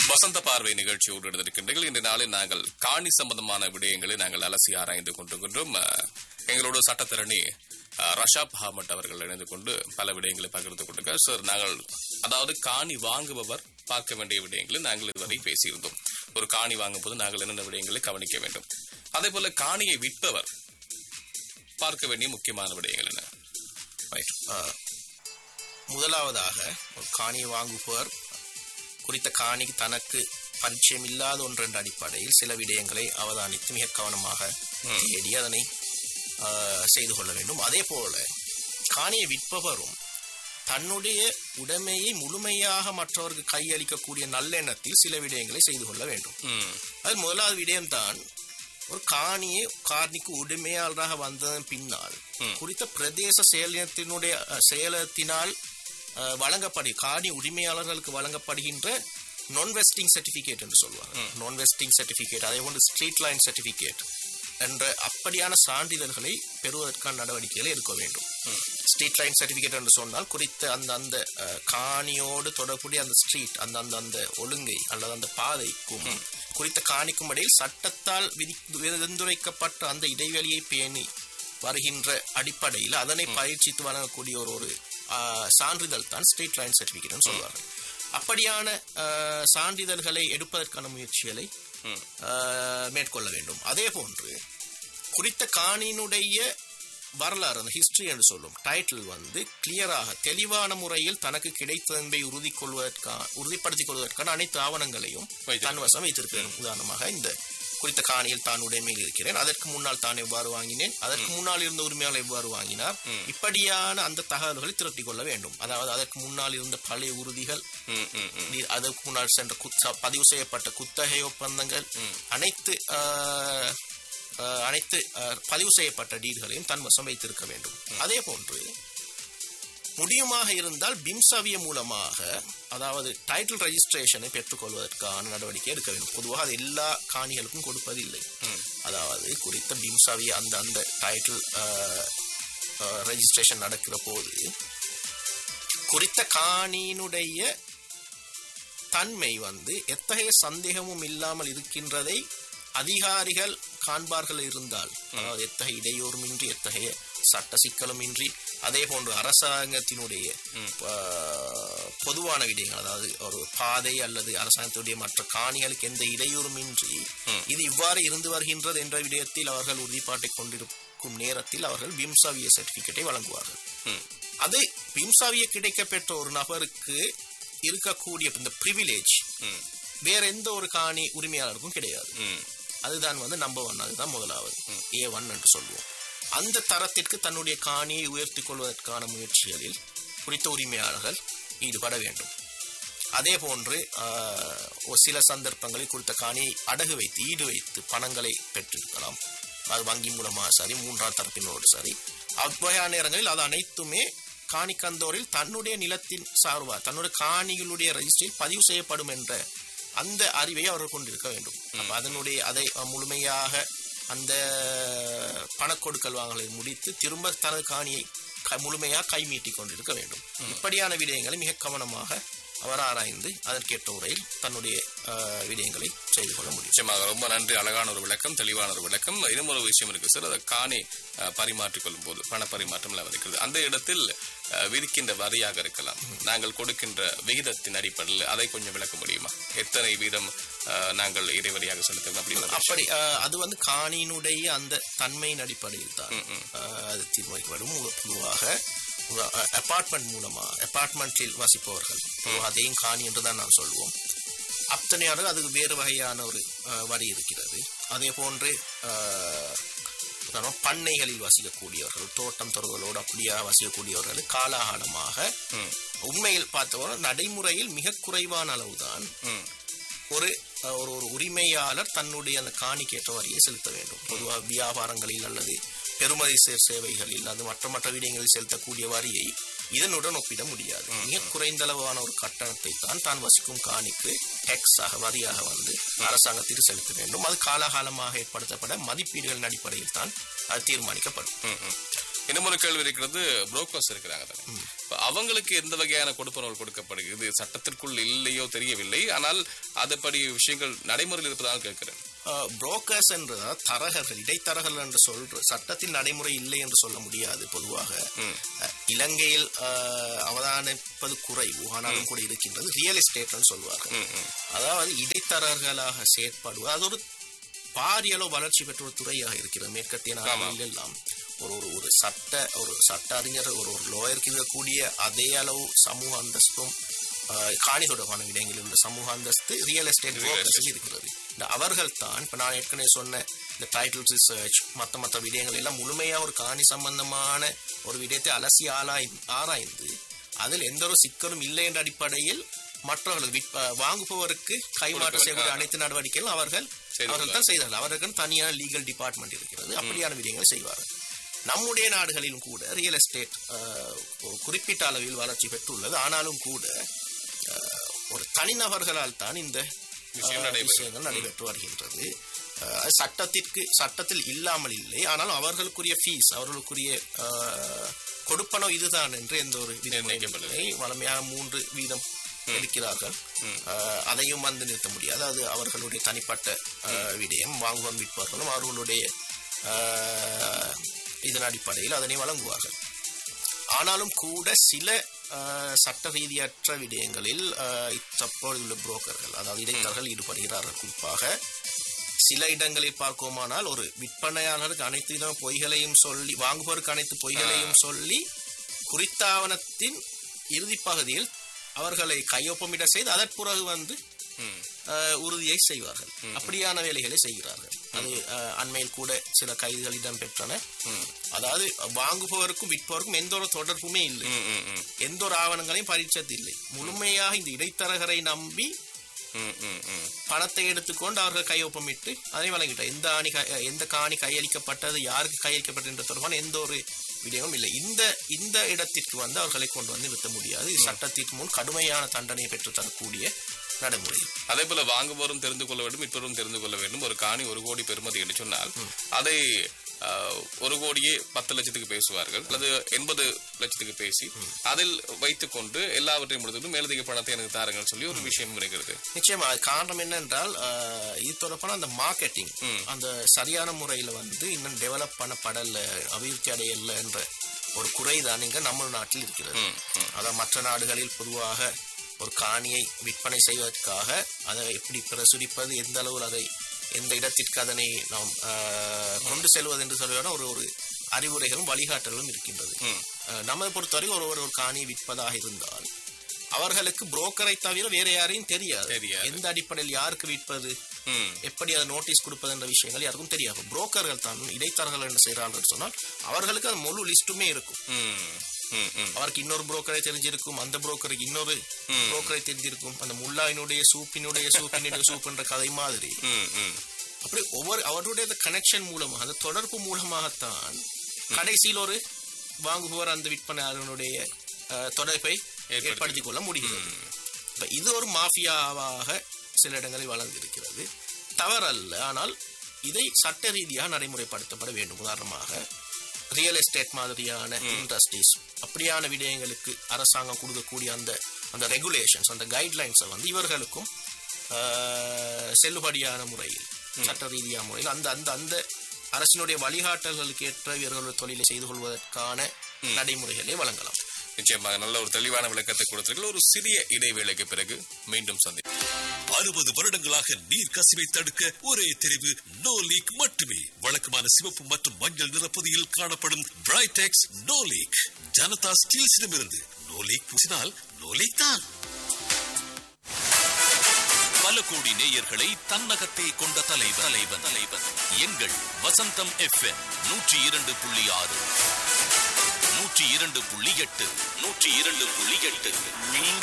வசந்த பார்வை நிகழ்ச்சியோடு இருந்திருக்கின்றீர்கள் இன்று நாளில் நாங்கள் காணி சம்பந்தமான விடயங்களை நாங்கள் அலசி ஆராய்ந்து கொண்டிருக்கின்றோம் அஹ், எங்களோட சட்டத்தரணி அஹ், ரஷாப் அஹமட் அவர்கள் இணைந்து கொண்டு பல விடயங்களை பகிர்ந்து கொண்டிருக்கார் சார் நாங்கள் அதாவது காணி வாங்குபவர் பார்க்க வேண்டிய விடயங்களை நாங்கள் இதுவரை பேசியிருந்தோம் ஒரு காணி வாங்கும் போது நாங்கள் என்னென்ன விடயங்களை கவனிக்க வேண்டும் அதே போல காணியை விற்பவர் பார்க்க வேண்டிய முக்கியமான விடயங்கள் என்ன Right. ஆ, முதலாவதாக ஒரு காணியை வாங்குபவர் குறித்த காணிக்கு தனக்கு பரிச்சயம் இல்லாத ஒன்று என்ற அடிப்படையில் சில விடயங்களை அவதானித்து மிக கவனமாக தேடி அதனை ஆ, செய்து கொள்ள வேண்டும் அதே போல காணியை விற்பவரும் தன்னுடைய உடைமையை முழுமையாக மற்றவருக்கு கையளிக்கக்கூடிய நல்லெண்ணத்தில் சில விடயங்களை செய்து கொள்ள வேண்டும் ம், அது முதலாவது விடயம்தான் ஒரு காணியை காணிக்கு உரிமையாளராக வந்ததன் பின்னால் குறித்த பிரதேச செயலத்தினுடைய அஹ், செயலத்தினால் அஹ், வழங்கப்படு காணி உரிமையாளர்களுக்கு வழங்கப்படுகின்ற நான் வெஸ்டிங் சர்டிபிகேட் என்று சொல்வாங்க நான் வெஸ்டிங் சர்டிபிகேட் அதே போன்று ஸ்ட்ரீட் லைன் சர்டிபிகேட் என்ற அப்படியான சான்றிதழ்களை பெறுவதற்கான நடவடிக்கைகளை எடுக்க வேண்டும் ஸ்ட்ரீட் லைன் சர்டிபிகேட் என்று சொன்னால் குறித்த அந்த அந்த அஹ், காணியோடு தொடர்புடைய அந்த ஸ்ட்ரீட் அந்த அந்த அந்த ஒழுங்கை அல்லது அந்த பாதைக்கும் குறித்த காணிக்கும் இடையில் சட்டத்தால் விதி விரிந்துரைக்கப்பட்ட அந்த இடைவெளியை பேணி வருகின்ற அடிப்படையில் அதனை பயிற்சித்து வழங்கக்கூடிய ஒரு ஒரு ஆஹ், சான்றிதழ் தான் ஸ்ட்ரீட் லைன் சர்டிபிகேட்னு சொல்வார்கள் அப்படியான ஆஹ், சான்றிதழ்களை எடுப்பதற்கான முயற்சிகளை ம். ஆஹ், மேற்கொள்ள வேண்டும் அதே போன்று குறித்த காணியினுடைய வரலாறு அந்த ஹிஸ்டரி என்று சொல்லும் டைட்டில் வந்து கிளியராக தெளிவான முறையில் தனக்கு கிடைத்த என்பதை உறுதி கொள்வதற்கான உறுதிப்படுத்திக் கொள்வதற்கான அனைத்து ஆவணங்களையும் வைத்திருக்க தன் வசம் வைத்திருக்கிறேன் உதாரணமாக இந்த குறித்த காணியில் தான் உடைமையில் இருக்கிறேன் அதற்கு முன்னால் தான் எவ்வாறு வாங்கினேன் அதற்கு முன்னால் இருந்த உரிமையாளர் எவ்வாறு வாங்கினார் இப்படியான அந்த தகவல்களை திரட்டிக் கொள்ள வேண்டும் அதாவது அதற்கு முன்னால் இருந்த பழைய உறுதிகள் ம், ம், ம். நீ- அதற்கு முன்னால் சென்ற குத்த- பதிவு செய்யப்பட்ட குத்தகை ஒப்பந்தங்கள் அனைத்து ஆஹ், ஆஹ், அனைத்து ஆஹ், பதிவு செய்யப்பட்ட டீல்களையும் தன் வசம் வைத்திருக்க வேண்டும் அதே போன்று முடியுமாக இருந்தால் பிம்சவிய மூலமாக அதாவது டைட்டில் ரெஜிஸ்ட்ரேஷனை பெற்றுக்கொள்வதற்கான நடவடிக்கை எடுக்க வேண்டும் பொதுவாக அது எல்லா காணிகளுக்கும் கொடுப்பதில்லை அதாவது குறித்த பிம்சவிய அந்த அந்த டைட்டில் ரெஜிஸ்ட்ரேஷன் நடக்கிற போது குறித்த காணியினுடைய தன்மை வந்து எத்தகைய சந்தேகமும் இல்லாமல் இருக்கின்றதை அதிகாரிகள் காண்பார்கள் இருந்தால் அதாவது எத்தகைய இடையூறுமின்றி எத்தகைய சட்ட சிக்கலும் இன்றி அதே போன்று அரசாங்கத்தினுடைய ஆஹ், பொதுவான விடயங்கள் அதாவது ஒரு பாதை அல்லது அரசாங்கத்துடைய மற்ற காணிகளுக்கு எந்த இடையூறும் இன்றி இது இவ்வாறு இருந்து வருகின்றது என்ற விடயத்தில் அவர்கள் உறுதிப்பாட்டை கொண்டிருக்கும் நேரத்தில் அவர்கள் பிம்சாவிய சர்டிபிகேட்டை வழங்குவார்கள் ம். அது பிம்சாவிய கிடைக்கப்பெற்ற ஒரு நபருக்கு இருக்கக்கூடிய இந்த ப்ரிவிலேஜ் ம். வேற எந்த ஒரு காணி உரிமையாளருக்கும் கிடையாது ம். அதுதான் வந்து நம்பர் ஒன் அதுதான் முதலாவது ஏ ஒன் என்று சொல்லுவோம் அந்த தரத்திற்கு தன்னுடைய காணியை உயர்த்திக் கொள்வதற்கான முயற்சிகளில் குறித்த உரிமையாளர்கள் ஈடுபட வேண்டும் அதே போன்று ஆஹ், ஒரு சில சந்தர்ப்பங்களில் குறித்த காணியை அடகு வைத்து ஈடு வைத்து பணங்களை பெற்றிருக்கலாம் அது வங்கி மூலமாக சரி மூன்றாம் தரப்பினோடு சரி அவ்வகையான நேரங்களில் அது அனைத்துமே காணிக்கந்தோரில் தன்னுடைய நிலத்தின் சார்பா தன்னுடைய காணிகளுடைய ரெஜிஸ்டரில் பதிவு செய்யப்படும் என்ற அந்த அறிவை அவர்கள் கொண்டிருக்க வேண்டும் அப்ப அதனுடைய அதை அஹ், முழுமையாக அந்த பணக்கொடுக்கல் வாங்கலை முடித்து திரும்ப தனது காணியை க- முழுமையாக கை மீட்டிக் கொண்டிருக்க வேண்டும் இப்படியான விடயங்களை மிக கவனமாக அவர் ஆராய்ந்து அதற்கேற்ற முறையில் தன்னுடைய அஹ், விடயங்களை செய்து கொள்ள முடியும் நிச்சயமாக ரொம்ப நன்றி அழகான ஒரு விளக்கம் தெளிவான ஒரு விளக்கம் இன்னும் ஒரு விஷயம் இருக்கு சார் அதை காணி அஹ், பரிமாற்றிக் கொள்ளும் போது பண பரிமாற்றம் எல்லாம் இருக்கிறது அந்த இடத்தில் அஹ், விதிக்கின்ற வரியாக இருக்கலாம் நாங்கள் கொடுக்கின்ற விகிதத்தின் அடிப்படையில் அதை கொஞ்சம் விளக்க முடியுமா எத்தனை வீதம் அஹ், நாங்கள் இடைவெளியாக செலுத்தணும் அப்படின்னு அப்படி அஹ், அது வந்து காணியினுடைய அந்த தன்மையின் அடிப்படையில் தான் அஹ், அது தீர்மானிக்கப்படும் பொது- பொதுவாக அபார்ட்மெண்ட் மூலமா அபார்ட்மெண்ட்டில் வசிப்பவர்கள் பொதுவாக அதையும் காணி என்று தான் நாம் சொல்வோம் அத்தனையானது அதுக்கு வேறு வகையான ஒரு அஹ், வரி இருக்கிறது அதே போன்று அஹ், உதாரணம் பண்ணைகளில் வசிக்கக்கூடியவர்கள் தோட்டம் தொறுகளோடு அப்படியா வசிக்கக்கூடியவர்கள் காலாகாலமாக உண்மையில் பார்த்தவரை நடைமுறையில் மிக குறைவான அளவுதான் ம். ஒரு அஹ், ஒரு ஒரு உரிமையாளர் தன்னுடைய அந்த காணிக்கேற்ற வரியை செலுத்த வேண்டும் பொதுவாக வியாபாரங்களில் அல்லது பெறுமதி சே- சேவைகளில் அது மற்ற மற்ற விடயங்களில் செலுத்தக்கூடிய வரியை இதனுடன் ஒப்பிட முடியாது மிக குறைந்த அளவான ஒரு கட்டணத்தை தான் தான் வசிக்கும் காணிக்கு டேக்ஸாக வரியாக வந்து அரசாங்கத்திற்கு செலுத்த வேண்டும் அது காலாகாலமாக ஏற்படுத்தப்பட மதிப்பீடுகளின் அடிப்படையில் தான் அது தீர்மானிக்கப்படும் ம், ம். இன்னும் ஒரு கேள்வி இருக்கிறது புரோக்கர்ஸ் இருக்கிறாங்க தானே இப்ப அவங்களுக்கு எந்த வகையான கொடுப்பனவுகள் கொடுக்கப்படுகிறது இது சட்டத்திற்குள் இல்லையோ தெரியவில்லை ஆனால் அதுபடி விஷயங்கள் நடைமுறையில் இருப்பதாக கேட்கிறேன் புரோக்கர்ஸ் என்ற தரகர்கள் இடைத்தரகர்கள் என்று சொல்ற சட்டத்தில் நடைமுறை இல்லை என்று சொல்ல முடியாது பொதுவாக அஹ், இலங்கையில் அஹ், அவதானிப்பது குறைவு ஆனாலும் கூட இருக்கின்றது ரியல் எஸ்டேட்னு சொல்வார்கள் ம், ம். அதாவது இடைத்தரகர்களாக செயற்படுவது அது ஒரு பாரிய அளவு வளர்ச்சி பெற்ற ஒரு துறையாக இருக்கிறது மேற்கத்திய நாடுகளில் எல்லாம் ஒரு ஒரு ஒரு சட்ட ஒரு சட்ட அறிஞர் ஒரு ஒரு லோயருக்கு இருக்கக்கூடிய அதே அளவு சமூக அந்தஸ்தும் ஆஹ், காணி தொடர்பான விடயங்களில் உள்ள சமூக அந்தஸ்து ரியல் எஸ்டேட் புரோக்கர்ஸில் இருக்கிறது இந்த அவர்கள் தான் இப்போ நான் ஏற்கனவே சொன்ன இந்த டைட்டில் ரிசர்ச் மற்ற மற்ற விடயங்கள் எல்லாம் முழுமையாக ஒரு காணி சம்பந்தமான ஒரு விடயத்தை அலசி ஆராய் ஆராய்ந்து அதில் எந்த ஒரு சிக்கலும் இல்லை என்ற அடிப்படையில் மற்றவர்களுக்கு விற்ப- வாங்குபவருக்கு கைமாற்று செய்யக்கூடிய அனைத்து நடவடிக்கைகளும் அவர்கள் செய்து அவர்கள் தான் செய்தார்கள் அவர்கள் தனியான லீகல் டிபார்ட்மெண்ட் இருக்கிறது அப்படியான விடயங்களை செய்வார்கள் நம்முடைய நாடுகளிலும் கூட ரியல் எஸ்டேட் ஒரு குறிப்பிட்ட அளவில் வளர்ச்சி பெற்றுள்ளது ஆனாலும் கூட அஹ், ஒரு தனிநபர்களால் தான் இந்த விஷயம் அஹ், நடைபெறும். விஷயங்கள் நடைபெற்று வருகின்றது அஹ், சட்டத்திற்கு சட்டத்தில் இல்லாமல் இல்லை ஆனால் அவர்களுக்குரிய ஃபீஸ் அவர்களுக்குரிய அஹ், கொடுப்பனோ இதுதான் என்று எந்த ஒரு விதமும் இல்லை வளமையாக மூன்று வீதம் எடுக்கிறார்கள் அஹ், அதையும் வந்து நிறுத்த முடியாது அது அவர்களுடைய தனிப்பட்ட அஹ், விடயம் வாங்குவோம் விற்பவர்களும் அவர்களுடைய அஹ், இதன் அடிப்படையில் அதனை வழங்குவார்கள் ஆனாலும் கூட சில அஹ், சட்ட ரீதியற்ற விடயங்களில் அஹ், தற்போது உள்ள புரோக்கர்கள் அதாவது இடைத்தரகர்கள் ஈடுபடுகிறார்கள் குறிப்பாக சில இடங்களில் பார்க்கோமானால் ஒரு விற்பனையாளருக்கு அனைத்து விதமான பொய்களையும் சொல்லி வாங்குபவருக்கு அனைத்து பொய்களையும் சொல்லி குறித்த ஆவணத்தின் இறுதிப் பகுதியில் அவர்களை கையொப்பமிட செய்து அதன் பிறகு வந்து ம். அஹ், உறுதியை செய்வார்கள் அப்படியான வேலைகளை செய்கிறார்கள் அது அஹ், அண்மையில் கூட சில கைதுகள் இடம்பெற்றன அதாவது வாங்குபவருக்கும் விற்பவருக்கும் எந்த ஒரு தொடர்புமே இல்லை ம், ம், ம். எந்த ஒரு ஆவணங்களையும் பறிச்சது இல்லை முழுமையாக இந்த இடைத்தரகரை நம்பி ம், ம், ம். பணத்தை எடுத்துக்கொண்டு அவர்கள் கையொப்பமிட்டு அதை வழங்கிட்டார் எந்த ஆணி கை- எந்த காணி கையளிக்கப்பட்டது யாருக்கு கையளிக்கப்பட்டது என்ற தொடர்பான எந்த ஒரு விடயமும் இல்லை இந்த இந்த இடத்திற்கு வந்து அவர்களை கொண்டு வந்து நிறுத்த முடியாது இது சட்டத்திற்கு முன் கடுமையான தண்டனையை பெற்று தரக்கூடிய நடைமுறை அதே போல வாங்குபவரும் தெரிந்து கொள்ள வேண்டும் விற்பவரும் தெரிந்து கொள்ள வேண்டும் ஒரு காணி ஒரு கோடி பெறுமதி என்று சொன்னால் அதை ஆஹ், ஒரு கோடியே பத்து லட்சத்துக்கு பேசுவார்கள் அல்லது எண்பது லட்சத்துக்கு பேசி அதில் வைத்துக்கொண்டு எல்லாவற்றையும் முடித்துட்டு மேலதிக பணத்தை எனக்கு தாருங்கன்னு சொல்லி ஒரு விஷயம் இருக்கிறது நிச்சயமா அது காரணம் என்னென்றால் ஆஹ், இது தொடர்பான அந்த மார்க்கெட்டிங் அந்த சரியான முறையில் வந்து இன்னும் டெவலப் பண்ணப்படல அபிவிருத்தி அடையல என்ற ஒரு குறைதான் இங்க நம்ம நாட்டில் இருக்கிறது அதாவது மற்ற நாடுகளில் பொதுவாக ஒரு காணியை விற்பனை செய்வதற்காக அதை எப்படி பிரசுரிப்பது எந்த அளவில் அதை எந்த இடத்திற்கு அதனை நாம் ஆஹ், கொண்டு செல்வது என்று சொல்வதான ஒரு ஒரு அறிவுரைகளும் வழிகாட்டலும் இருக்கின்றது ஆஹ், நம்மை பொறுத்தவரை ஒரு ஒரு ஒரு காணியை விற்பதாக இருந்தால் அவர்களுக்கு புரோக்கரை தவிர வேற யாரையும் தெரியாது தெரியாது. எந்த அடிப்படையில் யாருக்கு விற்பது ம். எப்படி அதை நோட்டீஸ் கொடுப்பது என்ற விஷயங்கள் யாருக்கும் தெரியாது புரோக்கர்கள் தான் இடைத்தரகர்கள் என்ன செய்கிறார்கள் சொன்னால் அவர்களுக்கு அது முழு லிஸ்ட்டுமே இருக்கும் ம். ம், ம். அவருக்கு இன்னொரு புரோக்கரை தெரிஞ்சிருக்கும் அந்த புரோக்கருக்கு இன்னொரு புரோக்கரை தெரிஞ்சிருக்கும் அந்த முல்லாயினுடைய சூப்பினுடைய சூப்பினுடைய சூப் என்ற கதை மாதிரி ம், ம். அப்படி ஒவ்வொரு அவருடைய கனெக்ஷன் மூலமாக அந்த தொடர்பு மூலமாகத்தான் கடைசியில் ஒரு வாங்குபவர் அந்த விற்பனையாளனுடைய அஹ், தொடர்பை ஏற்படுத்திக் கொள்ள முடிகிறது இப்ப இது ஒரு மாஃபியாவாக சில இடங்களில் வளர்ந்திருக்கிறது தவறல்ல ஆனால் இதை சட்ட ரீதியாக நடைமுறைப்படுத்தப்பட வேண்டும் உதாரணமாக ரியல் எஸ்டேட் மாதிரியான இண்டஸ்ட்ரீஸ் அப்படியான விடயங்களுக்கு அரசாங்கம் கொடுக்கக்கூடிய அந்த அந்த ரெகுலேஷன்ஸ் அந்த கைட்லைன்ஸை வந்து இவர்களுக்கும் ஆஹ், செல்லுபடியான முறையில் சட்ட ரீதியான முறையில் அந்த அந்த அந்த அரசினுடைய வழிகாட்டல்களுக்கு ஏற்ற இவர்களுடைய தொழிலை செய்து கொள்வதற்கான நடைமுறைகளை வழங்கலாம் நிச்சயமாக நல்ல ஒரு தெளிவான விளக்கத்தை கொடுத்தீர்கள் ஒரு சிறிய இடைவேளைக்கு பிறகு மீண்டும் சந்திப்போம் அறுபது வருடங்களாக நீர் கசிவை தடுக்க ஒரே தெரிவு நோ லீக் மட்டுமே வழக்கமான சிவப்பு மற்றும் மஞ்சள் நிறப்பதியில் காணப்படும் பிரைடெக்ஸ் நோ லீக் ஜனதா ஸ்டீல்ஸிடமிருந்து நோ லீக் பூசினால் நோ லீக் தான் பல கோடி நேயர்களை தன்னகத்தே கொண்ட தலைவர் தலைவன் தலைவன் எங்கள் வசந்தம் எஃப்எம் நூற்றி இரண்டு புள்ளி ஆறு நூற்றி இரண்டு புள்ளி எட்டு நூற்றி இரண்டு புள்ளி எட்டு